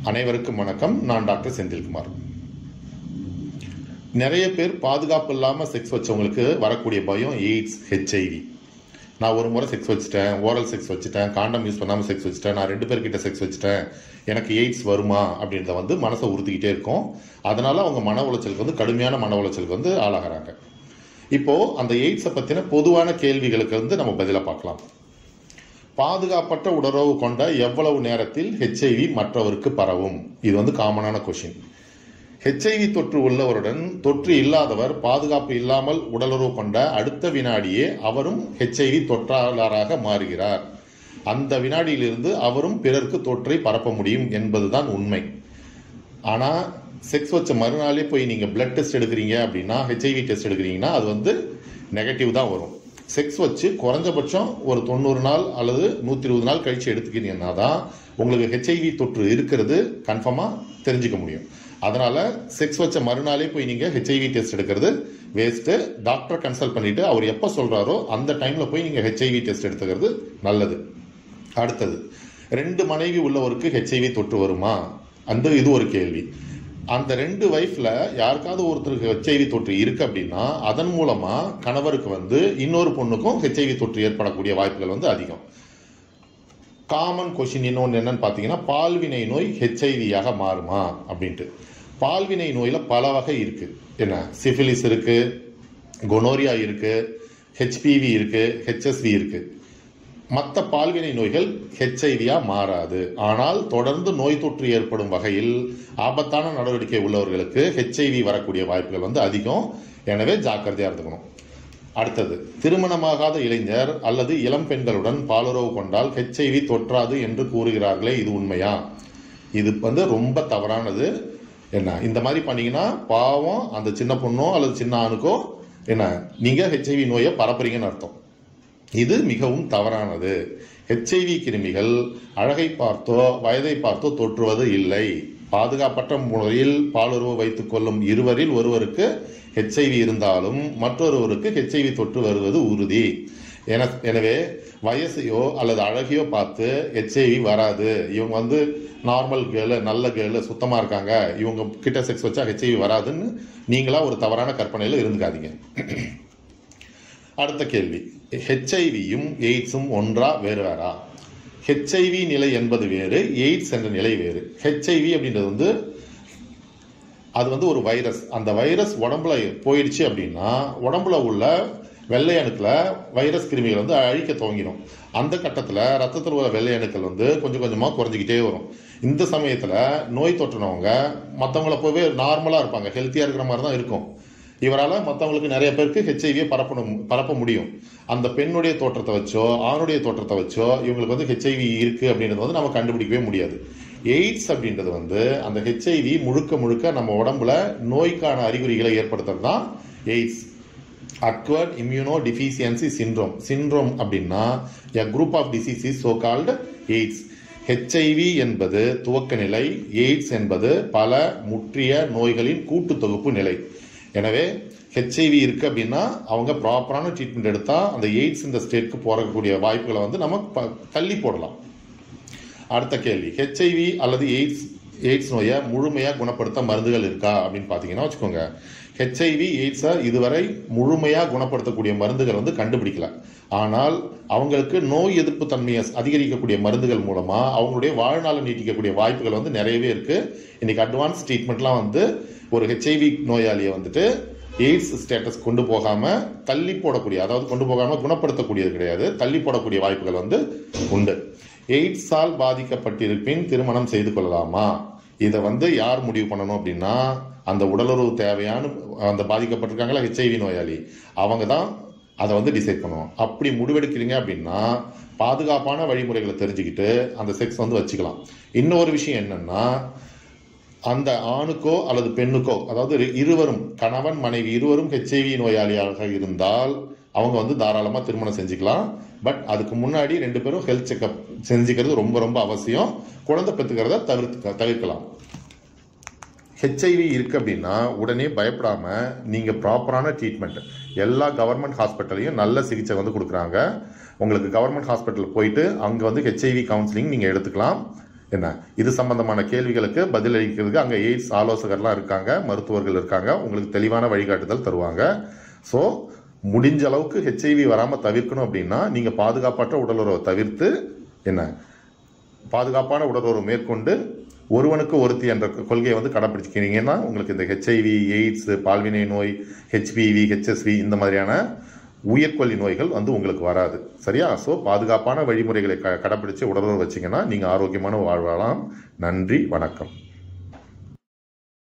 அனைவருக்கும் வணக்கம் நான் டாக்டர் செந்தில்குமார் நிறைய பேர் பாதுகாப்பு இல்லாமல் செக்ஸ் வச்சவங்களுக்கு வரக்கூடிய பயம் எய்ட்ஸ் ஹெச்ஐவி நான் ஒரு முறை செக்ஸ் வச்சுட்டேன் ஓரல் செக்ஸ் வச்சுட்டேன் காண்டம் யூஸ் பண்ணாமல் செக்ஸ் வச்சுட்டேன் நான் ரெண்டு பேர்கிட்ட செக்ஸ் வச்சுட்டேன் எனக்கு எய்ட்ஸ் வருமா அப்படின்றத வந்து மனசை உறுத்திக்கிட்டே இருக்கும் அதனால அவங்க மன உளைச்சலுக்கு வந்து கடுமையான மன உளைச்சலுக்கு வந்து ஆளாகிறாங்க இப்போ அந்த எய்ட்ஸை பற்றின பொதுவான கேள்விகளுக்கு வந்து நம்ம பதிலாக பார்க்கலாம் பாதுகாப்பற்ற உடலுறவு கொண்ட எவ்வளவு நேரத்தில் ஹெச்ஐவி மற்றவருக்கு பரவும் இது வந்து காமனான கொஷின் ஹெச்ஐவி தொற்று உள்ளவருடன் தொற்று இல்லாதவர் பாதுகாப்பு இல்லாமல் உடலுறவு கொண்ட அடுத்த வினாடியே அவரும் ஹெச்ஐவி தொற்றாளராக மாறுகிறார் அந்த வினாடியிலிருந்து அவரும் பிறருக்கு தொற்றை பரப்ப முடியும் என்பதுதான் உண்மை ஆனால் செக்ஸ் வச்ச மறுநாளே போய் நீங்கள் பிளட் டெஸ்ட் எடுக்கிறீங்க அப்படின்னா ஹெச்ஐவி டெஸ்ட் எடுக்கிறீங்கன்னா அது வந்து நெகட்டிவ் தான் வரும் செக்ஸ் வச்சு குறைஞ்சபட்சம் ஒரு தொண்ணூறு நாள் அல்லது நூற்றி இருபது நாள் கழித்து எடுத்துக்கிறீங்கன்னா தான் உங்களுக்கு ஹெச்ஐவி தொற்று இருக்கிறது கன்ஃபார்மாக தெரிஞ்சுக்க முடியும் அதனால் செக்ஸ் வச்ச மறுநாளே போய் நீங்கள் ஹெச்ஐவி டெஸ்ட் எடுக்கிறது வேஸ்ட்டு டாக்டரை கன்சல்ட் பண்ணிவிட்டு அவர் எப்போ சொல்கிறாரோ அந்த டைமில் போய் நீங்கள் ஹெச்ஐவி டெஸ்ட் எடுத்துக்கிறது நல்லது அடுத்தது ரெண்டு மனைவி உள்ளவருக்கு ஹெச்ஐவி தொற்று வருமா அந்த இது ஒரு கேள்வி அந்த ரெண்டு வைஃப்ல யாருக்காவது ஒருத்தருக்கு ஹெச்ஐவி தொற்று இருக்கு அப்படின்னா அதன் மூலமா கணவருக்கு வந்து இன்னொரு பொண்ணுக்கும் ஹெச்ஐவி தொற்று ஏற்படக்கூடிய வாய்ப்புகள் வந்து அதிகம் காமன் கொஷின் இன்னொன்று என்னன்னு பார்த்தீங்கன்னா பால்வினை நோய் ஹெச்ஐவியாக மாறுமா அப்படின்ட்டு பால்வினை நோயில் பல வகை இருக்கு என்ன சிஃபிலிஸ் இருக்கு கொனோரியா இருக்கு ஹெச்பிவி இருக்கு ஹெச்எஸ்வி இருக்கு மற்ற பால்வினை நோய்கள் ஹெச்ஐவியா மாறாது ஆனால் தொடர்ந்து நோய் தொற்று ஏற்படும் வகையில் ஆபத்தான நடவடிக்கை உள்ளவர்களுக்கு ஹெச்ஐவி வரக்கூடிய வாய்ப்புகள் வந்து அதிகம் எனவே ஜாக்கிரதையா இருந்துக்கணும் அடுத்தது திருமணமாகாத இளைஞர் அல்லது இளம் பெண்களுடன் பாலுறவு கொண்டால் ஹெச்ஐவி தொற்றாது என்று கூறுகிறார்களே இது உண்மையா இது வந்து ரொம்ப தவறானது என்ன இந்த மாதிரி பண்ணீங்கன்னா பாவம் அந்த சின்ன பொண்ணோ அல்லது சின்ன ஆணுக்கோ என்ன நீங்க ஹெச்ஐவி நோயை பரப்புறீங்கன்னு அர்த்தம் இது மிகவும் தவறானது ஹெச்ஐவி கிருமிகள் அழகை பார்த்தோ வயதை பார்த்தோ தொற்றுவது இல்லை பாதுகாப்பற்ற முறையில் பாலுறவு வைத்துக் கொள்ளும் இருவரில் ஒருவருக்கு ஹெச்ஐவி இருந்தாலும் மற்றொருவருக்கு ஹெச்ஐவி தொற்று வருவது உறுதி என எனவே வயசையோ அல்லது அழகையோ பார்த்து ஹெச்ஐவி வராது இவங்க வந்து நார்மல் கேர்ளு நல்ல கேர்ளு சுத்தமாக இருக்காங்க இவங்க கிட்ட செக்ஸ் வச்சா ஹெச்ஐவி வராதுன்னு நீங்களா ஒரு தவறான கற்பனையில் இருந்துக்காதீங்க அடுத்த கேள்வி ஹெச்ஐவியும் எய்ட்ஸும் ஒன்றா வேறு வேறா ஹெச்ஐவி நிலை என்பது வேறு எய்ட்ஸ் என்ற நிலை வேறு ஹெச்ஐவி அப்படின்றது வந்து அது வந்து ஒரு வைரஸ் அந்த வைரஸ் உடம்புல போயிடுச்சு அப்படின்னா உடம்புல உள்ள வெள்ளை அணுக்களை வைரஸ் கிருமிகள் வந்து அழிக்க துவங்கிடும் அந்த கட்டத்தில் ரத்தத்தில் உள்ள வெள்ளை அணுக்கள் வந்து கொஞ்சம் கொஞ்சமாக குறைஞ்சிக்கிட்டே வரும் இந்த சமயத்தில் நோய் தொற்றுனவங்க மற்றவங்கள போவே நார்மலாக இருப்பாங்க ஹெல்த்தியாக இருக்கிற மாதிரி தான் இருக்கும் இவரால் மற்றவங்களுக்கு நிறைய பேருக்கு ஹெச்ஐவியை பரப்பணும் பரப்ப முடியும் அந்த பெண்ணுடைய தோற்றத்தை வச்சோ ஆணுடைய தோற்றத்தை வச்சோ இவங்களுக்கு வந்து ஹெச்ஐவி இருக்கு அப்படின்றது வந்து நம்ம கண்டுபிடிக்கவே முடியாது எய்ட்ஸ் அப்படின்றது வந்து அந்த ஹெச்ஐவி முழுக்க முழுக்க நம்ம உடம்புல நோய்க்கான அறிகுறிகளை ஏற்படுத்துறது தான் AIDS acquired immuno deficiency syndrome syndrome அப்படின்னா a group of diseases so called AIDS HIV என்பது துவக்க நிலை எய்ட்ஸ் என்பது பல முற்றிய நோய்களின் கூட்டு தொகுப்பு நிலை எனவே ஹெச்ஐவி இருக்கு அப்படின்னா அவங்க ப்ராப்பரான ட்ரீட்மெண்ட் எடுத்தால் அந்த எய்ட்ஸ் இந்த ஸ்டேட்க்கு போகக்கூடிய வாய்ப்புகளை வந்து நம்ம ப- தள்ளி போடலாம் அடுத்த கேள்வி ஹெச்ஐவி அல்லது எய்ட்ஸ் எய்ட்ஸ் நோயை முழுமையாக குணப்படுத்த மருந்துகள் இருக்கா அப்படின்னு பார்த்தீங்கன்னா வச்சுக்கோங்க ஹெச்ஐவி எய்ட்ஸை இதுவரை முழுமையாக குணப்படுத்தக்கூடிய மருந்துகள் வந்து கண்டுபிடிக்கல ஆனால் அவங்களுக்கு நோய் எதிர்ப்பு தன்மையை அதிகரிக்கக்கூடிய மருந்துகள் மூலமாக அவங்களுடைய வாழ்நாளை நீட்டிக்கக்கூடிய வாய்ப்புகள் வந்து நிறையவே இருக்கு இன்னைக்கு அட்வான்ஸ் ட்ரீட்மெண்ட்லாம் வந்து ஒரு ஹெச்ஐவி நோயாளியை வந்துட்டு எய்ட்ஸ் ஸ்டேட்டஸ் கொண்டு போகாம தள்ளி போடக்கூடிய அதாவது கொண்டு போகாம குணப்படுத்தக்கூடியது கிடையாது தள்ளி போடக்கூடிய வாய்ப்புகள் வந்து உண்டு எய்ட்ஸால் பாதிக்கப்பட்டிருப்பின் திருமணம் செய்து கொள்ளலாமா இதை வந்து யார் முடிவு பண்ணணும் அப்படின்னா அந்த உடலுறவு தேவையான அந்த பாதிக்கப்பட்டிருக்காங்களா ஹெச்ஐவி நோயாளி அவங்க தான் அதை வந்து டிசைட் பண்ணுவோம் அப்படி முடிவெடுக்கிறீங்க அப்படின்னா பாதுகாப்பான வழிமுறைகளை தெரிஞ்சுக்கிட்டு அந்த செக்ஸ் வந்து வச்சுக்கலாம் இன்னொரு விஷயம் என்னன்னா அந்த ஆணுக்கோ அல்லது பெண்ணுக்கோ அதாவது இரு- இருவரும் கணவன் மனைவி இருவரும் ஹெச்ஐவி நோயாளியாக இருந்தால் அவங்க வந்து தாராளமாக திருமணம் செஞ்சுக்கலாம் பட் அதுக்கு முன்னாடி ரெண்டு பேரும் ஹெல்த் செக்அப் செஞ்சுக்கிறது ரொம்ப ரொம்ப அவசியம் குழந்தை பெற்றுக்கிறத தவிர்த்து தவிர்க்கலாம் ஹெச்ஐவி இருக்கு அப்படின்னா உடனே பயப்படாம நீங்க ப்ராப்பரான ட்ரீட்மெண்ட் எல்லா கவர்மெண்ட் ஹாஸ்பிட்டல்லையும் நல்ல சிகிச்சை வந்து கொடுக்குறாங்க உங்களுக்கு கவர்மெண்ட் ஹாஸ்பிட்டல் போயிட்டு அங்க வந்து ஹெச்ஐவி கவுன்சிலிங் நீங்க எடுத்துக்கலாம் என்ன இது சம்பந்தமான கேள்விகளுக்கு பதிலளிக்கிறதுக்கு அங்கே எய்ட்ஸ் ஆலோசகர்லாம் இருக்காங்க மருத்துவர்கள் இருக்காங்க உங்களுக்கு தெளிவான வழிகாட்டுதல் தருவாங்க ஸோ முடிஞ்ச அளவுக்கு ஹெச்ஐவி வராமல் தவிர்க்கணும் அப்படின்னா நீங்கள் பாதுகாப்பற்ற உடலுறவை தவிர்த்து என்ன பாதுகாப்பான உடலுறவு மேற்கொண்டு ஒருவனுக்கு ஒருத்தி என்ற கொள்கையை வந்து கடைப்பிடிச்சிக்கிறீங்கன்னா உங்களுக்கு இந்த ஹெச்ஐவி எய்ட்ஸ் பால்வினை நோய் ஹெச்பிவி ஹெச்எஸ்வி இந்த மாதிரியான உயிர்கொல்லி நோய்கள் வந்து உங்களுக்கு வராது சரியா ஸோ பாதுகாப்பான வழிமுறைகளை க கடைப்பிடிச்சு உடலுறவு வச்சிங்கன்னா நீங்கள் ஆரோக்கியமான வாழ்வாழலாம் நன்றி வணக்கம்